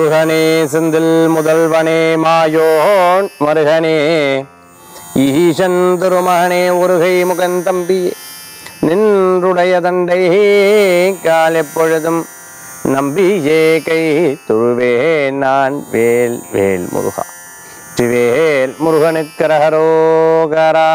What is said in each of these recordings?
முருகனே செந்தில் முதல்வனே மாயோன் மருகனே ஈசன் திருமகனே ஒருகை முகந்தம்பியே நின்றுடைய தண்டை கால் எப்பொழுதும் நம்பியே கை தொழுவே நான் வேல் வேல் முருகா திவேல் முருகனுக்கரகரோகரா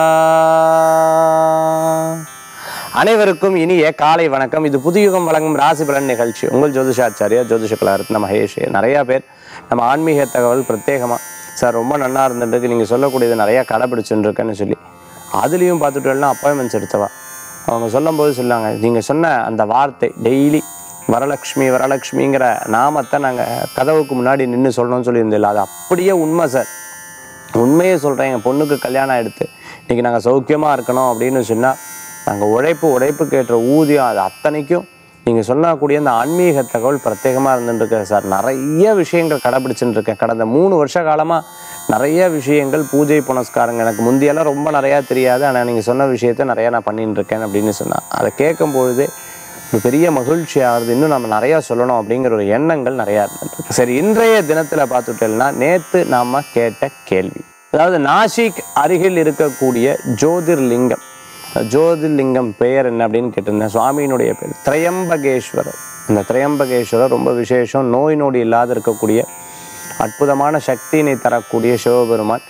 அனைவருக்கும் இனிய காலை வணக்கம் இது புதுயுகம் வழங்கும் ராசி பலன் நிகழ்ச்சி உங்கள் ஜோதிஷாச்சாரியா ஜோதிஷ கலாரத்ன மகேஷ் நிறைய பேர் நம்ம ஆன்மீக தகவல் பிரத்யேகமாக சார் ரொம்ப நன்னா இருந்துருக்கு நீங்கள் சொல்லக்கூடியது நிறையா கடைப்பிடிச்சுருக்கேன்னு சொல்லி அதுலேயும் பார்த்துட்டோம்னா அப்பாயின்மெண்ட்ஸ் எடுத்தவா அவங்க சொல்லும்போது சொன்னாங்க நீங்கள் சொன்ன அந்த வார்த்தை டெய்லி வரலக்ஷ்மி வரலக்ஷ்மிங்கிற நாமத்தை நாங்கள் கதவுக்கு முன்னாடி நின்று சொல்லணும்னு சொல்லியிருந்தில்ல அது அப்படியே உண்மை சார் உண்மையே சொல்கிறேன் எங்கள் பொண்ணுக்கு கல்யாணம் ஆகிடுத்து இன்றைக்கி நாங்கள் சௌக்கியமாக இருக்கணும் அப்படின்னு சொன்னால் நாங்கள் உழைப்பு உழைப்புக்கு ஏற்ற ஊதியம் அது அத்தனைக்கும் நீங்கள் சொல்லக்கூடிய அந்த ஆன்மீக தகவல் பிரத்யேகமாக இருந்துருக்கு சார் நிறைய விஷயங்கள் கடைபிடிச்சுட்டு இருக்கேன் கடந்த மூணு வருஷ காலமாக நிறைய விஷயங்கள் பூஜை புனஸ்காரங்க எனக்கு முந்தியெல்லாம் ரொம்ப நிறையா தெரியாது ஆனால் நீங்கள் சொன்ன விஷயத்த நிறையா நான் பண்ணிட்டு இருக்கேன் அப்படின்னு சொன்னேன் அதை கேட்கும் பொழுதே ஒரு பெரிய மகிழ்ச்சி ஆகுது இன்னும் நம்ம நிறையா சொல்லணும் அப்படிங்கிற ஒரு எண்ணங்கள் நிறையா இருந்துருக்கு சரி இன்றைய தினத்தில் பார்த்துட்டோம்னா நேற்று நாம் கேட்ட கேள்வி அதாவது நாசிக் அருகில் இருக்கக்கூடிய ஜோதிர்லிங்கம் ஜோதிர்லிங்கம் பெயர் என்ன அப்படின்னு கேட்டிருந்தேன் சுவாமியினுடைய பேர் திரையம்பகேஸ்வரர் இந்த திரையம்பகேஸ்வரர் ரொம்ப விசேஷம் நோய் நொடி இல்லாத இருக்கக்கூடிய அற்புதமான சக்தியினை தரக்கூடிய சிவபெருமான்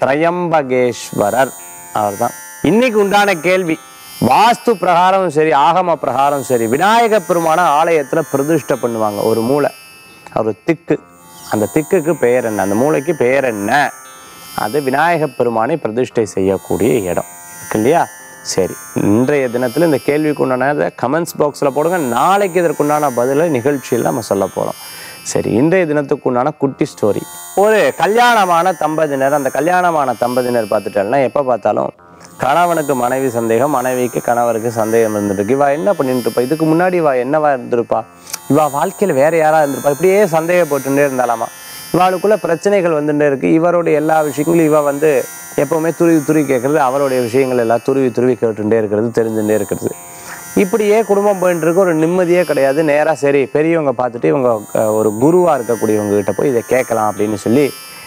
திரையம்பகேஸ்வரர் அவர்தான் இன்னைக்கு உண்டான கேள்வி வாஸ்து பிரகாரம் சரி ஆகம பிரகாரம் சரி விநாயக பெருமான ஆலயத்துல பிரதிஷ்டை பண்ணுவாங்க ஒரு மூளை ஒரு திக்கு அந்த திக்குக்கு பெயர் என்ன அந்த மூளைக்கு பெயர் என்ன அது விநாயக பெருமானை பிரதிஷ்டை செய்யக்கூடிய இடம் இருக்கு இல்லையா சரி இன்றைய தினத்தில் இந்த கேள்விக்கு உண்டான கமெண்ட்ஸ் பாக்ஸில் போடுங்க நாளைக்கு இதற்குண்டான பதிலை நிகழ்ச்சியில் நம்ம சொல்ல போகிறோம் சரி இன்றைய தினத்துக்கு உண்டான குட்டி ஸ்டோரி ஒரு கல்யாணமான தம்பதியினர் அந்த கல்யாணமான தம்பதியினர் பார்த்துட்டோம்னா எப்போ பார்த்தாலும் கணவனுக்கு மனைவி சந்தேகம் மனைவிக்கு கணவருக்கு சந்தேகம் இருந்துருக்கு இவா என்ன பண்ணிட்டு இருப்பா இதுக்கு முன்னாடி இவா என்னவா இருந்திருப்பா இவா வாழ்க்கையில் வேற யாரா இருந்திருப்பா இப்படியே சந்தேகப்பட்டுட்டே இருந்தாலாமா இவாளுக்குள்ள பிரச்சனைகள் வந்துட்டே இருக்கு இவருடைய எல்லா விஷயங்களும் இவ வந்து எப்பவுமே துருவி துருவி கேட்கறது அவருடைய விஷயங்கள் எல்லாம் துருவி துருவி கேட்டுட்டே இருக்கிறது தெரிஞ்சுட்டே இருக்கிறது இப்படியே குடும்பம் போயிட்டு இருக்கு ஒரு நிம்மதியே கிடையாது நேராக சரி பெரியவங்க பார்த்துட்டு இவங்க அஹ், ஒரு குருவாக இருக்கக்கூடியவங்க கிட்ட போய் இதை கேட்கலாம் அப்படின்னு சொல்லி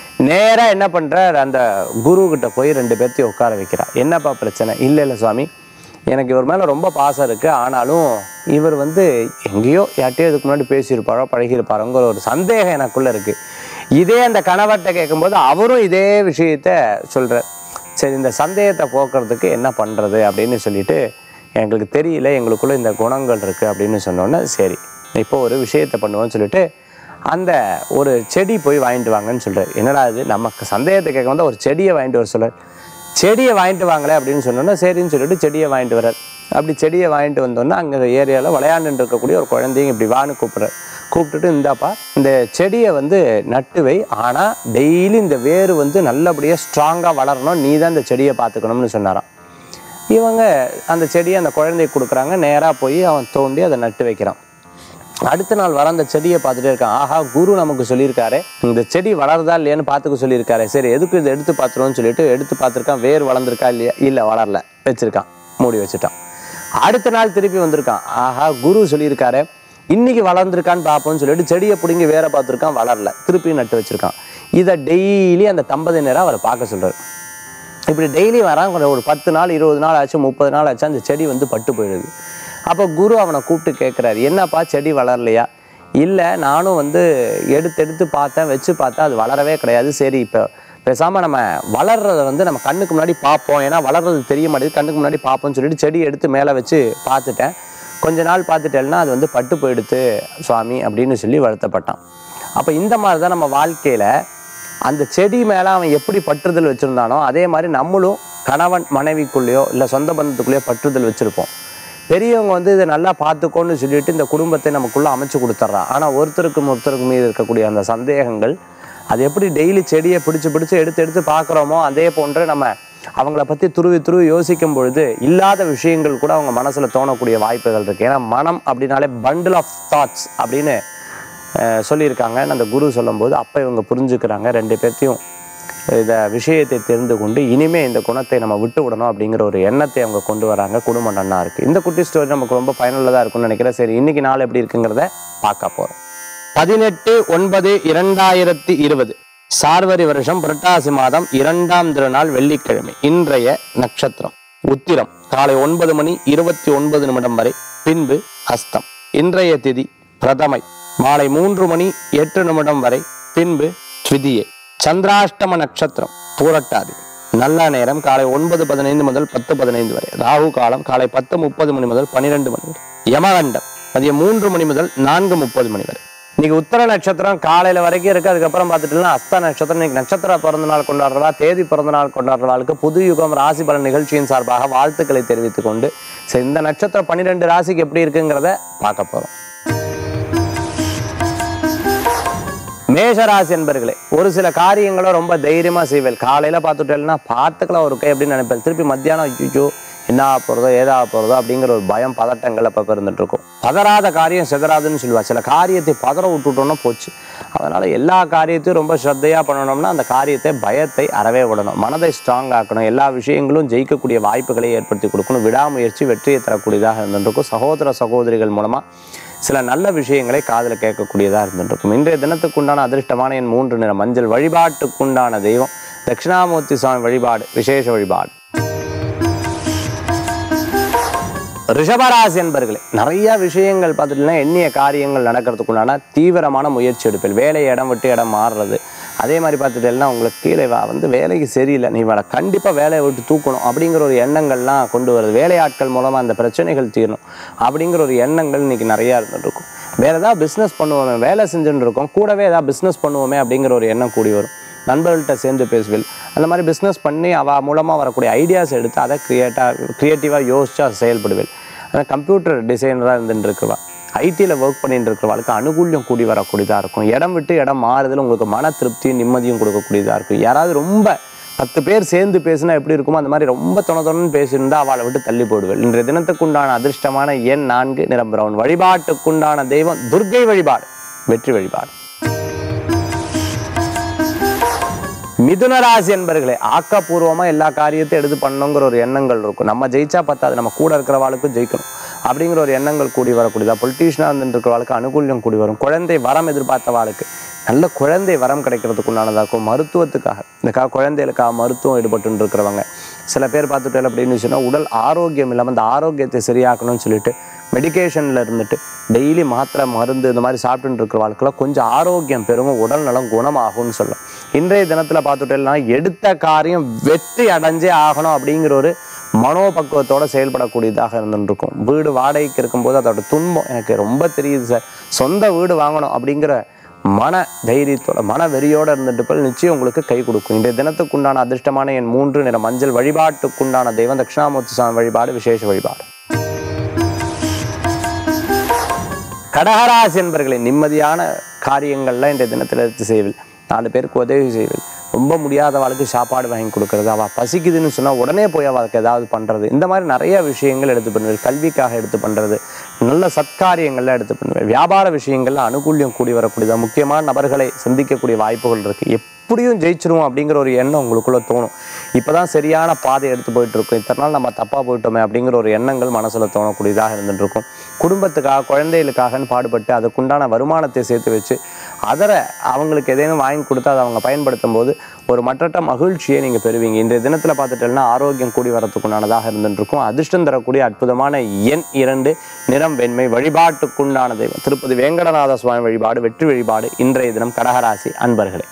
நேராக என்ன பண்ணுறார் அந்த குரு கிட்ட போய் ரெண்டு பேர்த்தையும் உட்கார வைக்கிறா என்னப்பா பிரச்சனை இல்லை இல்லை சுவாமி எனக்கு இவர் மேலே ரொம்ப பாசம் இருக்குது ஆனாலும் இவர் வந்து எங்கேயோ யார்ட்டையோ இதுக்கு முன்னாடி பேசியிருப்பாரோ பழகியிருப்பாரோங்கிற ஒரு சந்தேகம் எனக்குள்ளே இருக்குது இதே அந்த கணவர்கிட்ட கேட்கும்போது அவரும் இதே விஷயத்த சொல்கிறார் சரி இந்த சந்தேகத்தை போக்குறதுக்கு என்ன பண்ணுறது அப்படின்னு சொல்லிட்டு எங்களுக்கு தெரியல எங்களுக்குள்ள இந்த குணங்கள் இருக்குது அப்படின்னு சொன்னோன்னே சரி இப்போ ஒரு விஷயத்தை பண்ணுவோம்னு சொல்லிட்டு அந்த ஒரு செடி போய் வாங்கிட்டு வாங்கன்னு சொல்கிறார் என்னடா இது நமக்கு சந்தேகத்தை கேட்க வந்தால் ஒரு செடியை வாங்கிட்டு வர சொல்கிறார் செடியை வாங்கிட்டு வாங்களே அப்படின்னு சொன்னோன்னா சரின்னு சொல்லிட்டு செடியை வாங்கிட்டு வர்றார் அப்படி செடியை வாங்கிட்டு வந்தோன்னா அங்கே ஏரியாவில் விளையாண்டுட்டு இருக்கக்கூடிய ஒரு குழந்தைங்க இப்படி வான்னு கூப்பிட்றாரு கூப்பிட்டுட்டு இந்தாப்பா இந்த செடியை வந்து நட்டு வை ஆனால் டெய்லி இந்த வேர் வந்து நல்லபடியாக ஸ்ட்ராங்காக வளரணும் நீ தான் இந்த செடியை பார்த்துக்கணும்னு சொன்னாராம் இவங்க அந்த செடியை அந்த குழந்தைக்கு கொடுக்குறாங்க நேராக போய் அவன் தோண்டி அதை நட்டு வைக்கிறான் அடுத்த நாள் வர அந்த செடியை பார்த்துட்டே இருக்கான் ஆஹா குரு நமக்கு சொல்லியிருக்காரு இந்த செடி வளருதா இல்லையான்னு பார்த்துக்க சொல்லியிருக்காரு சரி எதுக்கு இதை எடுத்து பார்த்துருவோம்னு சொல்லிட்டு எடுத்து பார்த்துருக்கான் வேர் வளர்ந்துருக்கா இல்லையா இல்லை வளரல வச்சிருக்கான் மூடி வச்சுட்டான் அடுத்த நாள் திருப்பி வந்திருக்கான் ஆஹா குரு சொல்லியிருக்காரு இன்னைக்கு வளர்ந்துருக்கான்னு பார்ப்போம்னு சொல்லிட்டு செடியை பிடுங்கி வேற பார்த்துருக்கான் வளரல திருப்பி நட்டு வச்சிருக்கான் இதை டெய்லி அந்த தம்பதியினரை அவரை பார்க்க சொல்றாரு இப்படி டெய்லி வரான் கொஞ்சம் ஒரு பத்து நாள் இருபது நாள் ஆச்சு முப்பது நாள் ஆச்சு அந்த செடி வந்து பட்டு போயிடுது அப்போ குரு அவனை கூப்பிட்டு கேட்குறாரு என்னப்பா செடி வளரலையா இல்லை நானும் வந்து எடுத்து எடுத்து பார்த்தேன் வச்சு பார்த்தேன் அது வளரவே கிடையாது சரி இப்போ பேசாமல் நம்ம வளர்றத வந்து நம்ம கண்ணுக்கு முன்னாடி பார்ப்போம் ஏன்னா வளர்றது தெரிய மாட்டேங்குது கண்ணுக்கு முன்னாடி பார்ப்போம்னு சொல்லிட்டு செடி எடுத்து மேலே வச்சு பார்த்துட்டேன் கொஞ்ச நாள் பார்த்துட்டேன்னா அது வந்து பட்டு போயிடுத்து சுவாமி அப்படின்னு சொல்லி வருத்தப்பட்டான் அப்போ இந்த மாதிரி தான் நம்ம வாழ்க்கையில் அந்த செடி மேலே அவன் எப்படி பற்றுதல் வச்சுருந்தானோ அதே மாதிரி நம்மளும் கணவன் மனைவிக்குள்ளேயோ இல்லை சொந்த பந்தத்துக்குள்ளேயோ பற்றுதல் வச்சுருப்போம் பெரியவங்க வந்து இதை நல்லா பார்த்துக்கோன்னு சொல்லிட்டு இந்த குடும்பத்தை நமக்குள்ளே அமைச்சு கொடுத்துட்றான் ஆனால் ஒருத்தருக்கும் ஒருத்தருக்கு மீது இருக்கக்கூடிய அந்த சந்தேகங்கள் அது எப்படி டெய்லி செடியை பிடிச்சு பிடிச்சு எடுத்து எடுத்து பார்க்குறோமோ அதே போன்று நம்ம அவங்கள பற்றி துருவி துருவி யோசிக்கும் பொழுது இல்லாத விஷயங்கள் கூட அவங்க மனசில் தோணக்கூடிய வாய்ப்புகள் இருக்குது ஏன்னா மனம் அப்படின்னாலே பண்டில் ஆஃப் தாட்ஸ் அப்படின்னு அஹ், சொல்லியிருக்காங்கன்னு அந்த குரு சொல்லும்போது அப்போ இவங்க புரிஞ்சுக்கிறாங்க ரெண்டு பேர்த்தையும் இந்த விஷயத்தை தெரிந்து கொண்டு இனிமே இந்த குணத்தை நம்ம விட்டு விடணும் அப்படிங்கிற ஒரு எண்ணத்தை அவங்க கொண்டு வராங்க குடும்பம் நன்னா இருக்குது இந்த குட்டி ஸ்டோரி நமக்கு ரொம்ப பயனுள்ளதாக இருக்கும்னு நினைக்கிறேன் சரி இன்னைக்கு நாள் எப்படி இருக்குங்கிறத பார்க்க போகிறோம் பதினெட்டு ஒன்பது இரண்டாயிரத்தி இருபது சார்வரி வருஷம் புரட்டாசி மாதம் இரண்டாம் திருநாள் வெள்ளிக்கிழமை இன்றைய நட்சத்திரம் உத்திரம் காலை ஒன்பது மணி இருபத்தி ஒன்பது நிமிடம் வரை பின்பு அஸ்தம் இன்றைய திதி பிரதமை மாலை மூன்று மணி எட்டு நிமிடம் வரை பின்பு த்விதியை சந்திராஷ்டம நட்சத்திரம் பூரட்டாதி நல்ல நேரம் காலை ஒன்பது பதினைந்து முதல் பத்து பதினைந்து வரை ராகு காலம் காலை பத்து முப்பது மணி முதல் பன்னிரெண்டு மணி வரை யமகண்டம் மதியம் மூன்று மணி முதல் நான்கு முப்பது மணி வரை இன்னைக்கு உத்தர நட்சத்திரம் காலையில வரைக்கும் இருக்கு அதுக்கப்புறம் பார்த்துட்டுனா அஸ்த நட்சத்திரம் இன்னைக்கு நட்சத்திர பிறந்த நாள் கொண்டாடுறவா தேதி பிறந்த நாள் கொண்டாடுறவாளுக்கு புது யுகம் ராசி பலன் நிகழ்ச்சியின் சார்பாக வாழ்த்துக்களை தெரிவித்துக் கொண்டு சரி இந்த நட்சத்திரம் பன்னிரெண்டு ராசிக்கு எப்படி இருக்குங்கிறத பார்க்க போறோம் மேஷராசி என்பர்களே ஒரு சில காரியங்களை ரொம்ப தைரியமா செய்வேன் காலையில பார்த்துட்டேன்னா பார்த்துக்கலாம் ஒரு கை அப்படின்னு நினைப்பேன் திருப்பி மத்தியானம் ஐயோ என்ன ஆக போறதோ ஏதாக போறதோ அப்படிங்கிற ஒரு பயம் பதட்டங்கள் அப்ப இருந்துட்டு இருக்கும் பதறாத காரியம் சிதறாதுன்னு சொல்லுவா சில காரியத்தை பதற விட்டுட்டோம்னா போச்சு அதனால எல்லா காரியத்தையும் ரொம்ப ஸ்ரத்தையா பண்ணணும்னா அந்த காரியத்தை பயத்தை அறவே விடணும் மனதை ஸ்ட்ராங் ஆக்கணும் எல்லா விஷயங்களும் ஜெயிக்கக்கூடிய வாய்ப்புகளை ஏற்படுத்தி கொடுக்கணும் விடாமுயற்சி வெற்றியை தரக்கூடியதாக இருந்துருக்கும் சகோதர சகோதரிகள் மூலமா சில நல்ல விஷயங்களை காதில் கேட்கக்கூடியதாக இருந்துருக்கும் இன்றைய தினத்துக்குண்டான அதிர்ஷ்டமான என் மூன்று நிற மஞ்சள் வழிபாட்டுக்குண்டான தெய்வம் தட்சிணாமூர்த்தி சுவாமி வழிபாடு விசேஷ வழிபாடு ரிஷபராசி என்பர்களே நிறைய விஷயங்கள் பார்த்துட்டுனா எண்ணிய காரியங்கள் நடக்கிறதுக்குண்டான தீவிரமான முயற்சி எடுப்பில் வேலை இடம் விட்டு இடம் மாறுறது அதே மாதிரி பார்த்துட்டேன்னா உங்களுக்கு கீழே வா வந்து வேலைக்கு சரியில்லை நீ வேலை கண்டிப்பாக வேலையை விட்டு தூக்கணும் அப்படிங்கிற ஒரு எண்ணங்கள்லாம் கொண்டு வருது வேலையாட்கள் மூலமாக அந்த பிரச்சனைகள் தீரணும் அப்படிங்கிற ஒரு எண்ணங்கள் இன்னைக்கு நிறையா இருந்துட்டு இருக்கும் வேற ஏதாவது பிஸ்னஸ் பண்ணுவோமே வேலை செஞ்சுட்டு இருக்கோம் கூடவே ஏதாவது பிஸ்னஸ் பண்ணுவோமே அப்படிங்கிற ஒரு எண்ணம் கூடி வரும் நண்பர்கள்ட்ட சேர்ந்து பேசுவேன் அந்த மாதிரி பிஸ்னஸ் பண்ணி அவ மூலமாக வரக்கூடிய ஐடியாஸ் எடுத்து அதை க்ரியேட்டாக க்ரியேட்டிவாக யோசிச்சு அதை செயல்படுவேன் ஆனால் கம்ப்யூட்டர் டிசைனராக இருந்துட்டு இருக்கிறவா ஐடியில் ஒர்க் பண்ணிட்டு இருக்கிறவளுக்கு அனுகூல்யம் கூடி வரக்கூடியதாக இருக்கும் இடம் விட்டு இடம் மாறுதல் உங்களுக்கு மன திருப்தியும் நிம்மதியும் கொடுக்கக்கூடியதாக இருக்கும் யாராவது ரொம்ப பத்து பேர் சேர்ந்து பேசினா எப்படி இருக்குமோ அந்த மாதிரி ரொம்ப தொண தொணன்னு பேசியிருந்தா அவளை விட்டு தள்ளி போடுவேன் இன்றைய தினத்துக்குண்டான அதிர்ஷ்டமான எண் நான்கு நிறம் பிரவுன் வழிபாட்டுக்குண்டான தெய்வம் துர்க்கை வழிபாடு வெற்றி வழிபாடு மிதுன ராசி என்பர்களே ஆக்கப்பூர்வமா எல்லா காரியத்தையும் எடுத்து பண்ணணுங்கிற ஒரு எண்ணங்கள் இருக்கும் நம்ம ஜெயிச்சா பத்தாது நம்ம கூட இருக்கிறவாளுக்கும் ஜெயிக்கணும் அப்படிங்கிற ஒரு எண்ணங்கள் கூடி வரக்கூடியதா பொலிட்டீஷியனாக இருந்துட்டு இருக்கிறவாளுக்கு அனுகூல்யம் கூடி வரும் குழந்தை வரம் எதிர்பார்த்தவாளுக்கு நல்ல குழந்தை வரம் கிடைக்கிறதுக்கு உண்டானதாக இருக்கும் மருத்துவத்துக்காக இதுக்காக குழந்தைகளுக்காக மருத்துவம் ஈடுபட்டு இருக்கிறவங்க சில பேர் பார்த்துட்டு அப்படின்னு சொன்னால் உடல் ஆரோக்கியம் இல்லாமல் அந்த ஆரோக்கியத்தை சரியாக்கணும்னு சொல்லிட்டு மெடிகேஷனில் இருந்துட்டு டெய்லி மாத்திரை மருந்து இந்த மாதிரி சாப்பிட்டுட்டு இருக்கிற வாழ்க்கையில் கொஞ்சம் ஆரோக்கியம் பெருகும் உடல் நலம் குணமாகும்னு சொல்லலாம் இன்றைய தினத்தில் பார்த்துட்டேன்னா எடுத்த காரியம் வெற்றி அடைஞ்சே ஆகணும் அப்படிங்கிற ஒரு மனோபக்குவத்தோட செயல்படக்கூடியதாக இருந்துருக்கும் வீடு வாடகைக்கு இருக்கும்போது அதோட துன்பம் எனக்கு ரொம்ப தெரியுது சார் சொந்த வீடு வாங்கணும் அப்படிங்கிற மன தைரியத்தோட மன வெறியோட இருந்துட்டு போல் நிச்சயம் உங்களுக்கு கை கொடுக்கும் இன்றைய தினத்துக்குண்டான அதிர்ஷ்டமான என் மூன்று நிற மஞ்சள் வழிபாட்டுக்குண்டான தெய்வம் தட்சிணாமூர்த்தி சுவாமி வழிபாடு விசேஷ வழிபாடு கடகராசி என்பர்களை நிம்மதியான காரியங்கள்ல இன்றைய தினத்தில் எடுத்து செய்வில் நாலு பேருக்கு உதவி செய்வில் ரொம்ப முடியாதவளுக்கு சாப்பாடு வாங்கி கொடுக்கறது அவள் பசிக்குதுன்னு சொன்னால் உடனே போய் அவளுக்கு ஏதாவது பண்ணுறது இந்த மாதிரி நிறைய விஷயங்கள் எடுத்து பண்ணுவேன் கல்விக்காக எடுத்து பண்ணுறது நல்ல சத்காரியங்கள்லாம் எடுத்து பண்ணுவேன் வியாபார விஷயங்கள்ல அனுகூல்யம் கூடி வரக்கூடியதா முக்கியமான நபர்களை சந்திக்கக்கூடிய வாய்ப்புகள் இருக்குது எப்படியும் ஜெயிச்சிருவோம் அப்படிங்கிற ஒரு எண்ணம் உங்களுக்குள்ள தோணும் இப்பதான் சரியான பாதை எடுத்து போயிட்டு இருக்கும் இத்தனை நாள் நம்ம தப்பா போயிட்டோமே அப்படிங்கிற ஒரு எண்ணங்கள் மனசுல தோணக்கூடியதாக இருந்துட்டு இருக்கும் குடும்பத்துக்காக குழந்தைகளுக்காகன்னு பாடுபட்டு அதுக்குண்டான வருமானத்தை சேர்த்து வச்சு அதரை அவங்களுக்கு எதையும் வாங்கி கொடுத்து அதை அவங்க பயன்படுத்தும் போது ஒரு மற்றற்ற மகிழ்ச்சியை நீங்க பெறுவீங்க இன்றைய தினத்துல பார்த்துட்டேன்னா ஆரோக்கியம் கூடி வரத்துக்குண்டானதாக இருந்துட்டு இருக்கும் அதிர்ஷ்டம் தரக்கூடிய அற்புதமான எண் இரண்டு நிறம் வெண்மை வழிபாட்டுக்குண்டான தெய்வம் திருப்பதி வேங்கடநாத சுவாமி வழிபாடு வெற்றி வழிபாடு இன்றைய தினம் கடகராசி அன்பர்களே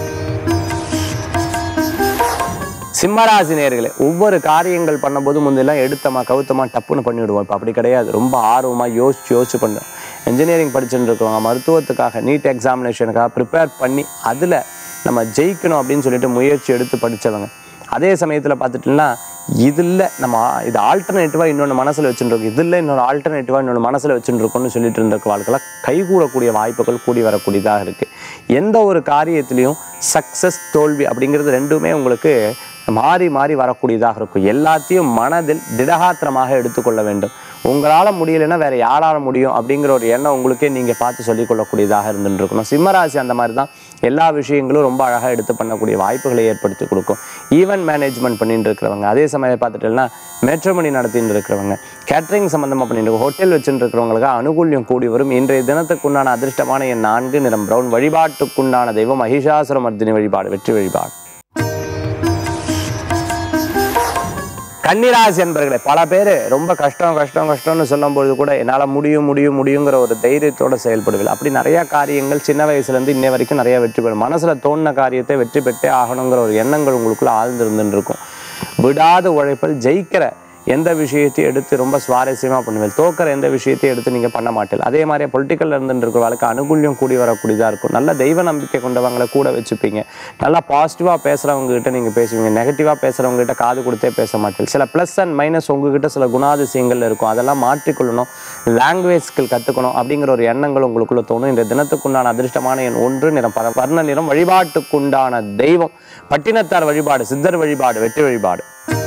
சிம்மராசி நேர்களே ஒவ்வொரு காரியங்கள் பண்ணும்போது முன்னெல்லாம் எடுத்தமா கவுத்தமா டப்புன்னு பண்ணிவிடுவோம் இப்போ அப்படி கிடையாது ரொம்ப ஆர்வமா யோசிச்சு யோசிச்சு பண்ணும் இன்ஜினியரிங் படிச்சுட்டு இருக்கவங்க மருத்துவத்துக்காக நீட் எக்ஸாமினேஷனுக்காக ப்ரிப்பேர் பண்ணி அதில் நம்ம ஜெயிக்கணும் அப்படின்னு சொல்லிட்டு முயற்சி எடுத்து படிச்சவங்க அதே சமயத்தில் பார்த்துட்டோம்னா இதில் நம்ம ஆ- இது ஆல்டர்னேட்டிவாக இன்னொன்று மனசில் வச்சுட்டு இருக்கோம் இதில் இன்னொரு ஆல்டர்னேட்டிவாக இன்னொன்று மனசில் வச்சுட்டு இருக்கோம்னு சொல்லிட்டு இருந்திருக்க வாழ்க்கையில் கைகூடக்கூடிய வாய்ப்புகள் கூடி வரக்கூடியதாக இருக்குது எந்த ஒரு காரியத்திலையும் சக்ஸஸ் தோல்வி அப்படிங்கிறது ரெண்டுமே உங்களுக்கு மாறி மாறி வரக்கூடியதாக இருக்கும் எல்லாத்தையும் மனதில் திடகாத்திரமாக எடுத்துக்கொள்ள வேண்டும் உங்களால் முடியலைன்னா வேற யாரால முடியும் அப்படிங்கிற ஒரு எண்ணம் உங்களுக்கே நீங்கள் பார்த்து சொல்லிக் கொள்ளக்கூடியதாக இருந்துட்டு இருக்கணும் சிம்மராசி அந்த மாதிரி தான் எல்லா விஷயங்களும் ரொம்ப அழகாக எடுத்து பண்ணக்கூடிய வாய்ப்புகளை ஏற்படுத்தி கொடுக்கும் ஈவென்ட் மேனேஜ்மெண்ட் பண்ணிட்டு இருக்கிறவங்க அதே சமயம் பார்த்துட்டோம்னா மேட்ரோமணி நடத்திட்டு இருக்கிறவங்க கேட்டரிங் சம்மந்தமாக பண்ணிட்டு இருக்கவங்க, ஹோட்டல் வச்சுட்டு இருக்கிறவங்களுக்கு அனுகூல்யம் கூடி வரும் இன்றைய தினத்துக்குண்டான அதிர்ஷ்டமான என் நான்கு நிறம் பிரவுன் வழிபாட்டுக்குண்டான தெய்வம் மகிஷாசுரமர்தினி வழிபாடு வெற்றி வழிபாடு கன்னிராசி என்பர்களே பல பேர் ரொம்ப கஷ்டம் கஷ்டம் கஷ்டம்னு சொல்லும்பொழுது கூட என்னால் முடியும் முடியும் முடியுங்கிற ஒரு தைரியத்தோட செயல்படுவீர்கள் அப்படி நிறைய காரியங்கள் சின்ன வயசுலேருந்து இன்னை வரைக்கும் நிறைய வெற்றி பெறும் மனசில் தோணின காரியத்தை வெற்றி பெற்றே ஆகணுங்கிற ஒரு எண்ணங்கள் உங்களுக்குள்ள ஆழ்ந்திருந்துன்னு இருக்கும் விடாத உழைப்பில் ஜெயிக்கிற எந்த விஷயத்தையும் எடுத்து ரொம்ப சுவாரஸ்யமாக பண்ணுவேன் தோக்கிற எந்த விஷயத்தையும் எடுத்து நீங்கள் பண்ண மாட்டீங்க அதே மாதிரி பொலிட்டிக்கல் இருந்துட்டு இருக்கிறவங்களுக்கு அனுகூல்யம் கூடி வரக்கூடியதாக இருக்கும் நல்ல தெய்வ நம்பிக்கை கொண்டவங்களை கூட வச்சுப்பீங்க நல்லா பாசிட்டிவாக பேசுகிறவங்க கிட்ட நீங்கள் பேசுவீங்க நெகட்டிவாக பேசுகிறவங்க கிட்ட காது கொடுத்தே பேச மாட்டீங்க சில ப்ளஸ் அண்ட் மைனஸ் உங்ககிட்ட சில குணாதிசயங்கள் இருக்கும் அதெல்லாம் மாற்றிக்கொள்ளணும் லாங்குவேஜ் ஸ்கில் கற்றுக்கணும் அப்படிங்கிற ஒரு எண்ணங்கள் உங்களுக்குள்ள தோணும் இந்த தினத்துக்குண்டான அதிர்ஷ்டமான எண் ஒன்று நிறம் பர- வர்ண நிறம் வழிபாட்டுக்குண்டான தெய்வம் பட்டினத்தார் வழிபாடு சித்தர் வழிபாடு வெற்றி வழிபாடு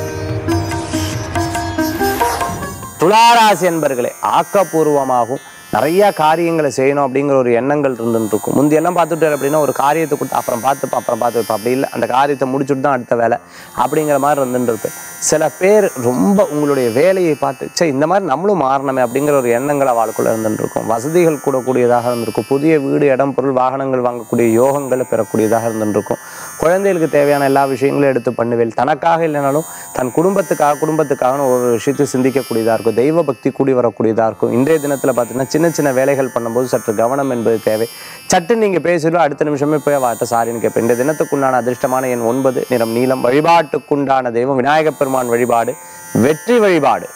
துளாராசி என்பர்களே ஆக்கப்பூர்வமாகவும் நிறைய காரியங்களை செய்யணும் அப்படிங்கிற ஒரு எண்ணங்கள் இருந்துட்டு இருக்கும் முந்தியெல்லாம் பார்த்துட்டு அப்படின்னா ஒரு காரியத்தை கொடுத்து அப்புறம் பார்த்துப்பா அப்புறம் பார்த்துப்பா அப்படி இல்லை அந்த காரியத்தை முடிச்சுட்டு தான் அடுத்த வேலை அப்படிங்கிற மாதிரி இருந்துட்டு இருப்பேன் சில பேர் ரொம்ப உங்களுடைய வேலையை பார்த்து சே இந்த மாதிரி நம்மளும் மாறணுமே அப்படிங்கிற ஒரு எண்ணங்கள் அவளுக்குள்ள இருந்துட்டு இருக்கும் வசதிகள் கூடக்கூடியதாக இருந்திருக்கும் புதிய வீடு இடம் பொருள் வாகனங்கள் வாங்கக்கூடிய யோகங்களை பெறக்கூடியதாக இருந்துட்டு இருக்கும் குழந்தைகளுக்கு தேவையான எல்லா விஷயங்களும் எடுத்து பண்ணுவேன் தனக்காக இல்லைனாலும் தன் குடும்பத்துக்காக குடும்பத்துக்காக ஒரு விஷயத்தை சிந்திக்கக்கூடியதாக இருக்கும் தெய்வ பக்தி கூடி வரக்கூடியதாக இருக்கும் இன்றைய தினத்தில் பார்த்தீங்கன்னா சின்ன சின்ன வேலைகள் பண்ணும்போது சற்று கவனம் என்பது தேவை சட்டு நீங்கள் பேசிடும் அடுத்த நிமிஷமே போய் வாட்ட சாரின்னு கேட்பேன் இந்த தினத்துக்குண்டான அதிர்ஷ்டமான எண் ஒன்பது நிறம் நீளம் வழிபாட்டுக்குண்டான தெய்வம் விநாயகப் பெருமான் வழிபாடு வெற்றி வழிபாடு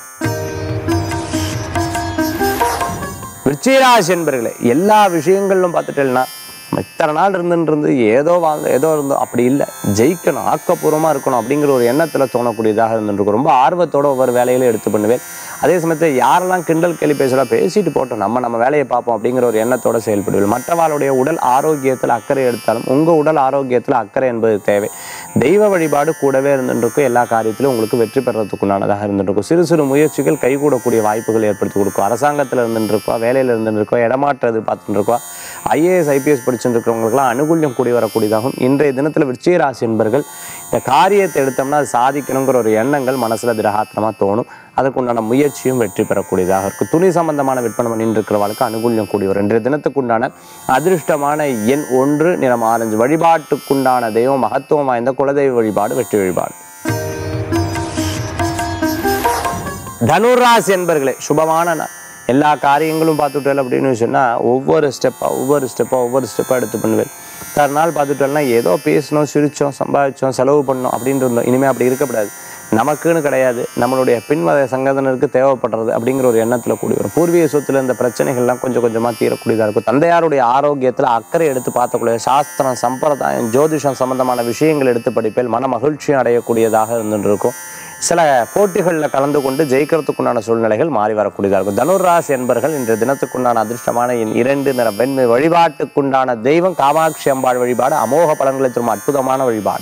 விருச்சிகராசி என்பர்களே எல்லா விஷயங்களிலும் பார்த்துட்டேன்னா நம்ம இத்தனை நாள் இருந்துன்னு இருந்து ஏதோ வாழ்ந்த ஏதோ இருந்தோம் அப்படி இல்லை ஜெயிக்கணும் ஆக்கப்பூர்வமாக இருக்கணும் அப்படிங்கிற ஒரு எண்ணத்தில் தோணக்கூடியதாக இருந்துருக்கும் ரொம்ப ஆர்வத்தோட ஒவ்வொரு வேலையிலும் எடுத்து பண்ணுவேன் அதே சமயத்தில் யாரெல்லாம் கிண்டல் கேலி பேசல பேசிட்டு போட்டோம் நம்ம நம்ம வேலையை பார்ப்போம் அப்படிங்கிற ஒரு எண்ணத்தோட செயல்படுவீர்கள் மற்றவாளுடைய உடல் ஆரோக்கியத்தில் அக்கறை எடுத்தாலும் உங்கள் உடல் ஆரோக்கியத்தில் அக்கறை என்பது தேவை தெய்வ வழிபாடு கூடவே இருந்துருக்கும் எல்லா காரியத்திலும் உங்களுக்கு வெற்றி பெறத்துக்குண்டானதாக இருந்துருக்கும் சிறு சிறு முயற்சிகள் கைகூடக்கூடிய வாய்ப்புகள் ஏற்படுத்தி கொடுக்கும் அரசாங்கத்தில் இருந்துருக்கோ வேலையில் இருந்துருக்கோ இடமாற்றம் எதிர்பார்த்துட்டு இருக்கோ ஐஏஎஸ் ஐபிஎஸ் படிச்சுட்டு இருக்கிறவங்களுக்குலாம் அனுகூல்யம் கூடி வரக்கூடியதாகும் இன்றைய தினத்தில் விருச்சிக ராசி என்பர்கள் இந்த காரியத்தை எடுத்தோம்னா அது சாதிக்கணுங்கிற ஒரு எண்ணங்கள் மனசில் திரகாத்திரமாக தோணும் அதுக்குண்டான முயற்சியும் வெற்றி பெறக்கூடியதாக இருக்கும் துணி சம்பந்தமான விற்பனை பண்ணிட்டு இருக்கிறவங்களுக்கு அனுகூல்யம் கூடி வரும் இன்றைய தினத்துக்குண்டான அதிர்ஷ்டமான எண் ஒன்று நிறம் ஆரஞ்சு வழிபாட்டுக்குண்டான தெய்வம் மகத்துவம் வாய்ந்த குலதெய்வ வழிபாடு வெற்றி வழிபாடு தனுராசி என்பர்களே சுபமான நாள் எல்லா காரியங்களும் பார்த்துட்டேன் அப்படின்னு சொன்னால் ஒவ்வொரு ஸ்டெப்பாக ஒவ்வொரு ஸ்டெப்பாக ஒவ்வொரு ஸ்டெப்பாக எடுத்து பண்ணுவேன் தர நாள் பார்த்துட்டோம்னா ஏதோ பேசணும் சிரிச்சோம் சம்பாதிச்சோம் செலவு பண்ணோம் அப்படின்ட்டு இருந்தோம் இனிமேல் அப்படி இருக்கக்கூடாது நமக்குன்னு கிடையாது நம்மளுடைய பின்வத சங்கதனருக்கு தேவைப்படுறது அப்படிங்கிற ஒரு எண்ணத்தில் கூடி வரும் பூர்வீக சொத்துல இந்த பிரச்சனைகள்லாம் கொஞ்சம் கொஞ்சமாக தீரக்கூடியதாக இருக்கும் தந்தையாருடைய ஆரோக்கியத்தில் அக்கறை எடுத்து பார்க்கக்கூடிய சாஸ்திரம் சம்பிரதாயம் ஜோதிஷம் சம்பந்தமான விஷயங்கள் எடுத்து படிப்பேன் மன மகிழ்ச்சியும் அடையக்கூடியதாக இருந்துட்டு இருக்கும் சில போட்டிகளில் கலந்து கொண்டு ஜெயிக்கிறதுக்குண்டான சூழ்நிலைகள் மாறி வரக்கூடியதாக இருக்கும் தனுராசி என்பர்கள் இன்றைய தினத்துக்குண்டான அதிர்ஷ்டமான என் இரண்டு நிற வெண்மை வழிபாட்டுக்குண்டான தெய்வம் காமாட்சி அம்பாள் வழிபாடு அமோக பலன்களை தரும் அற்புதமான வழிபாடு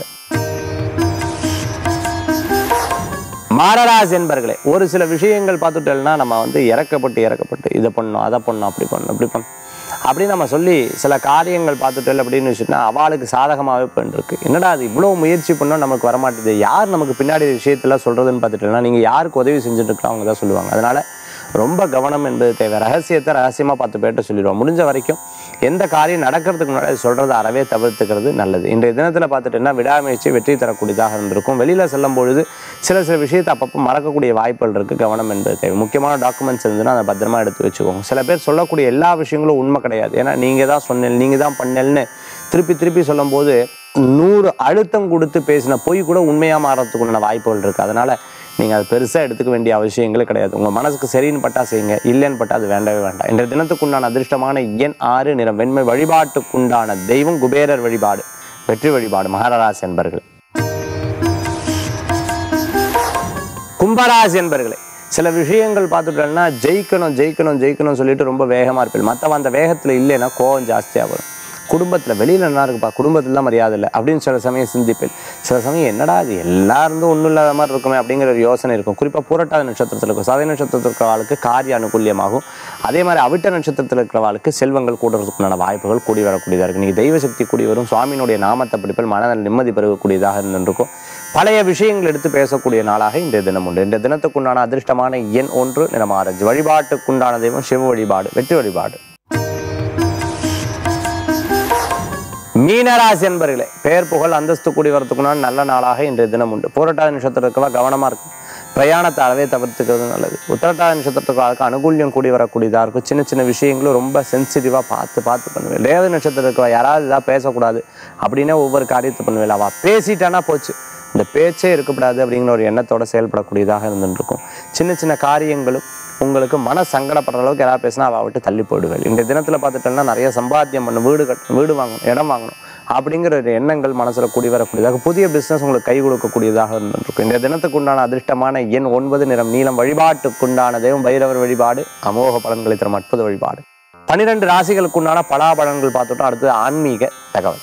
மாரராசி என்பர்களே ஒரு சில விஷயங்கள் பார்த்துட்டோம்னா நம்ம வந்து இறக்கப்பட்டு இறக்கப்பட்டு இதை பண்ணணும் அதை பண்ணணும் அப்படி பண்ணணும் இப்படி பண்ணணும் அப்படி நம்ம சொல்லி சில காரியங்கள் பார்த்துட்டோம் அப்படின்னு வச்சுன்னா அவளுக்கு சாதகமாகவே பண்ணிருக்கு என்னடா அது இவ்வளோ முயற்சி பண்ணோம் நமக்கு வரமாட்டேது யார் நமக்கு பின்னாடி விஷயத்தெல்லாம் சொல்கிறதுன்னு பார்த்துட்டோம்னா நீங்கள் யாருக்கு உதவி செஞ்சுட்டு இருக்கலாம் அவங்க தான் சொல்லுவாங்க அதனால் ரொம்ப கவனம் என்பது தேவை ரகசியத்தை ரகசியமாக பார்த்து பேட்ட சொல்லிடுவோம் முடிஞ்ச வரைக்கும் எந்த காரியம் நடக்கிறதுக்கு முன்னாடி சொல்கிறத அறவே தவிர்த்துக்கிறது நல்லது இன்றைய தினத்தில் பார்த்துட்டோம்னா விடாமுயற்சி வெற்றி தரக்கூடியதாக இருந்திருக்கும் வெளியில் செல்லும் பொழுது சில சில விஷயத்தை அப்பப்போ மறக்கக்கூடிய வாய்ப்புகள் இருக்குது கவனம் என்பது தேவை முக்கியமான டாக்குமெண்ட்ஸ் இருந்ததுன்னா அதை பத்திரமா எடுத்து வச்சுக்கோங்க சில பேர் சொல்லக்கூடிய எல்லா விஷயங்களும் உண்மை கிடையாது ஏன்னா நீங்கள் தான் சொன்னேன் நீங்கள் தான் பண்ணேன்னு திருப்பி திருப்பி சொல்லும்போது நூறு அழுத்தம் கொடுத்து பேசின பொய் கூட உண்மையாக மாறத்துக்குண்டான வாய்ப்புகள் இருக்குது அதனால் நீங்கள் அது பெருசாக எடுத்துக்க வேண்டிய அவசியங்களே கிடையாது உங்கள் மனசுக்கு சரின்னு பட்டா செய்யுங்க இல்லைன்னு பட்டா அது வேண்டவே வேண்டாம் இன்றைய தினத்துக்குண்டான அதிர்ஷ்டமான எண் ஆறு நிறம் வெண்மை வழிபாட்டுக்குண்டான தெய்வம் குபேரர் வழிபாடு வெற்றி வழிபாடு மகாராசி என்பர்கள் கும்பராசி என்பர்களே சில விஷயங்கள் பார்த்துட்டோம்னா ஜெயிக்கணும் ஜெயிக்கணும் ஜெயிக்கணும் சொல்லிட்டு ரொம்ப வேகமாக இருப்பீங்க மற்றவன் அந்த வேகத்தில் இல்லைன்னா கோவம் ஜாஸ்தியாக வரும் குடும்பத்தில் வெளியில் என்ன இருக்குப்பா குடும்பத்தில் தான் மரியாதை இல்லை அப்படின்னு சில சமயம் சிந்திப்பேன் சில சமயம் என்னடா இது எல்லா இருந்தும் ஒன்றும் இல்லாத மாதிரி இருக்குமே அப்படிங்கிற ஒரு யோசனை இருக்கும் குறிப்பாக பூரட்டாத நட்சத்திரத்தில் இருக்கும் சதய நட்சத்திரத்தில் இருக்கிற ஆளுக்கு காரிய அனுகூல்யமாகும் அதே மாதிரி அவிட்ட நட்சத்திரத்தில் இருக்கிற ஆளுக்கு செல்வங்கள் கூடுறதுக்குண்டான வாய்ப்புகள் கூடி வரக்கூடியதாக இருக்குது நீங்கள் தெய்வ சக்தி கூடி வரும் சுவாமியினுடைய நாமத்தை படிப்பில் மனதில் நிம்மதி பெருகக்கூடியதாக இருந்திருக்கும் பழைய விஷயங்கள் எடுத்து பேசக்கூடிய நாளாக இன்றைய தினம் உண்டு இன்றைய தினத்துக்குண்டான அதிர்ஷ்டமான எண் ஒன்று நிறம் ஆரஞ்சு வழிபாட்டுக்குண்டான தெய்வம் சிவ வழிபாடு வெற்றி வழிபாடு மீனராசி என்பர்களே பெயர் புகழ் அந்தஸ்து கூடி வரத்துக்குண்டான நல்ல நாளாக இன்றைய தினம் உண்டு போராட்டாத நட்சத்திரம் இருக்கவா கவனமாக இருக்கும் பிரயாணத்தை அளவே தவிர்த்துக்கிறது நல்லது உத்தரட்டாத நட்சத்திரத்துக்கு அனுகூல்யம் கூடி வரக்கூடியதாக இருக்கும் சின்ன சின்ன விஷயங்களும் ரொம்ப சென்சிட்டிவாக பார்த்து பார்த்து பண்ணுவேன் ரேவதி நட்சத்திரம் இருக்கவா யாராவது இதாக பேசக்கூடாது அப்படின்னே ஒவ்வொரு காரியத்தை பண்ணுவேன் அவள் பேசிட்டானா போச்சு இந்த பேச்சே இருக்கக்கூடாது அப்படிங்கிற ஒரு எண்ணத்தோட செயல்படக்கூடியதாக இருந்துட்டு இருக்கும் சின்ன சின்ன காரியங்களும் உங்களுக்கு மன சங்கடப்படுற அளவுக்கு யாராவது பேசினா அவள் விட்டு தள்ளி போயிடுவேன் இந்த தினத்தில் பார்த்துட்டோம்னா நிறைய சம்பாத்தியம் பண்ணணும் வீடு கட்டணும் வீடு வாங்கணும் இடம் வாங்கணும் அப்படிங்கிற ஒரு எண்ணங்கள் மனசில் கூடி வரக்கூடியதாக புதிய பிஸ்னஸ் உங்களுக்கு கை கொடுக்கக்கூடியதாக இருந்துருக்கும் இந்த தினத்துக்கு உண்டான அதிர்ஷ்டமான எண் ஒன்பது நிறம் நீளம் வழிபாட்டுக்குண்டான தெய்வம் பைரவர் வழிபாடு அமோக பலன்களை தரும் அற்புத வழிபாடு பன்னிரெண்டு ராசிகளுக்குண்டான பலாபலன்கள் பார்த்துட்டோம் அடுத்து ஆன்மீக தகவல்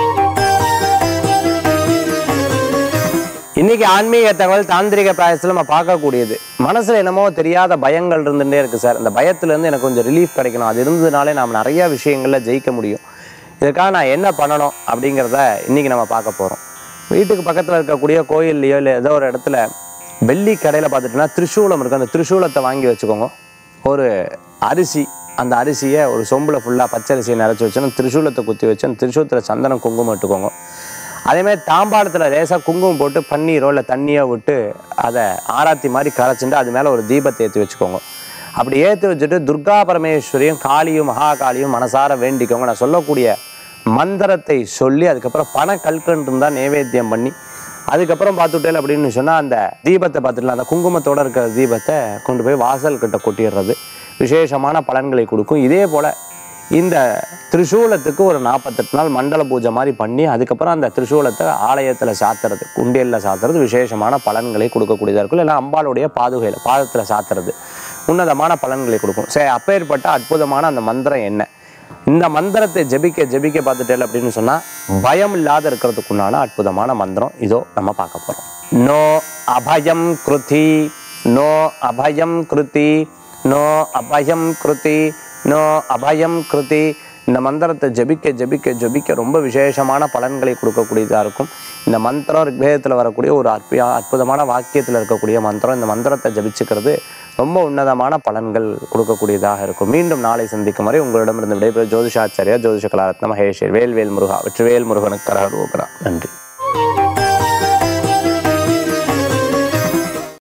இன்னைக்கு ஆன்மீக தகவல் தாந்திரிக பிராயசத்தில் நம்ம பார்க்கக்கூடியது மனசுல என்னமோ தெரியாத பயங்கள் இருந்துட்டே இருக்கு சார் இந்த பயத்துலேருந்து எனக்கு கொஞ்சம் ரிலீஃப் கிடைக்கணும் அது இருந்ததுனாலே நாம் நிறைய விஷயங்கள்ல ஜெயிக்க முடியும் இதுக்காக நான் என்ன பண்ணணும் அப்படிங்கிறத இன்னைக்கு நம்ம பார்க்க போறோம் வீட்டுக்கு பக்கத்தில் இருக்கக்கூடிய கோயில்லையோ இல்லை ஏதோ ஒரு இடத்துல வெள்ளி கடையில் பார்த்துட்டோம்னா திரிசூலம் இருக்கு அந்த திரிசூலத்தை வாங்கி வச்சுக்கோங்க ஒரு அரிசி அந்த அரிசியை ஒரு சொம்பில் ஃபுல்லாக பச்சரிசியை நிறச்சி வச்சு அந்த திரிசூலத்தை குத்தி வச்சு அந்த திரிசூலத்தில் சந்தனம் குங்குமம் இட்டுக்கோங்க அதே மாதிரி தாம்பாளத்தில் லேசாக குங்குமம் போட்டு பன்னீரோ இல்லை தண்ணியோ விட்டு அதை ஆராத்தி மாதிரி கரைச்சிட்டு அது மேலே ஒரு தீபத்தை ஏற்றி வச்சுக்கோங்க அப்படி ஏற்றி வச்சுட்டு துர்கா பரமேஸ்வரியும் காளியும் மகாகாளியும் மனசார வேண்டிக்கோங்க நான் சொல்லக்கூடிய மந்திரத்தை சொல்லி அதுக்கப்புறம் பண கல்கண்டு இருந்தால் நைவேத்தியம் பண்ணி அதுக்கப்புறம் பார்த்துட்டேன் அப்படின்னு சொன்னால் அந்த தீபத்தை பார்த்துக்கலாம் அந்த குங்குமத்தோட இருக்கிற தீபத்தை கொண்டு போய் வாசல் கிட்ட கொட்டிடுறது விசேஷமான பலன்களை கொடுக்கும் இதே போல் இந்த திரிசூலத்துக்கு ஒரு நாற்பத்தெட்டு நாள் மண்டல பூஜை மாதிரி பண்ணி அதுக்கப்புறம் அந்த திரிசூலத்தை ஆலயத்தில் சாத்துறது குண்டியலில் சாத்துறது விசேஷமான பலன்களை கொடுக்கக்கூடியதாக இருக்கும் இல்லை அம்பாளுடைய பாதுகையில் பாதத்தில் சாத்துறது உன்னதமான பலன்களை கொடுக்கும் சரி அப்பேற்பட்ட அற்புதமான அந்த மந்திரம் என்ன இந்த மந்திரத்தை ஜெபிக்க ஜெபிக்க பார்த்துட்டேன் அப்படின்னு சொன்னால் பயம் இல்லாத இருக்கிறதுக்குண்டான அற்புதமான மந்திரம் இதோ நம்ம பார்க்க போகிறோம் நோ அபயம் கிருதி நோ அபயம் கிருதி நோ அபயம் கிருதி நோ அபயம் கிருதி இந்த மந்திரத்தை ஜெபிக்க ஜெபிக்க ஜெபிக்க ரொம்ப விசேஷமான பலன்களை கொடுக்கக்கூடியதாக இருக்கும் இந்த மந்திரம் ரிக்வேதத்தில் வரக்கூடிய ஒரு அற்புத அற்புதமான வாக்கியத்தில் இருக்கக்கூடிய மந்திரம் இந்த மந்திரத்தை ஜபிச்சுக்கிறது ரொம்ப உன்னதமான பலன்கள் கொடுக்கக்கூடியதாக இருக்கும் மீண்டும் நாளை சந்திக்கும் வரை உங்களிடமிருந்து விடைபெறும் ஜோதிஷாச்சாரியா ஜோதிஷ கலாரத்ன மகேஷர் வேல்வேல் முருகா வெற்றிவேல் முருகனுக்கு கரகரோகரா நன்றி